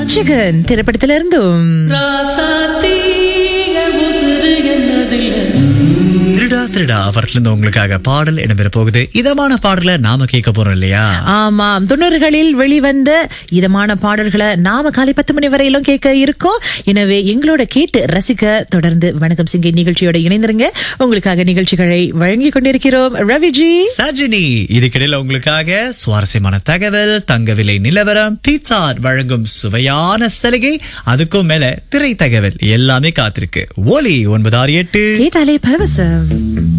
ரட்சகன் திரைப்படத்திலிருந்தும் திருடா திருடா அவர்ல இருந்து உங்களுக்காக பாடல் இடம்பெற போகுது இதமான பாடலை நாம கேட்க போறோம் இல்லையா ஆமாம் தொண்ணூறுகளில் வெளிவந்த இதமான பாடல்களை நாம காலை பத்து மணி வரையிலும் கேட்க இருக்கோம் எனவே எங்களோட கேட்டு ரசிக்க தொடர்ந்து வணக்கம் சிங்கி நிகழ்ச்சியோட இணைந்திருங்க உங்களுக்காக நிகழ்ச்சிகளை வழங்கி கொண்டிருக்கிறோம் ரவிஜி சஜினி இதுக்கிடையில உங்களுக்காக சுவாரஸ்யமான தகவல் தங்க விலை நிலவரம் பீட்சா வழங்கும் சுவையான சலுகை அதுக்கும் மேல திரை தகவல் எல்லாமே காத்திருக்கு ஒலி ஒன்பது ஆறு எட்டு கேட்டாலே பரவசம்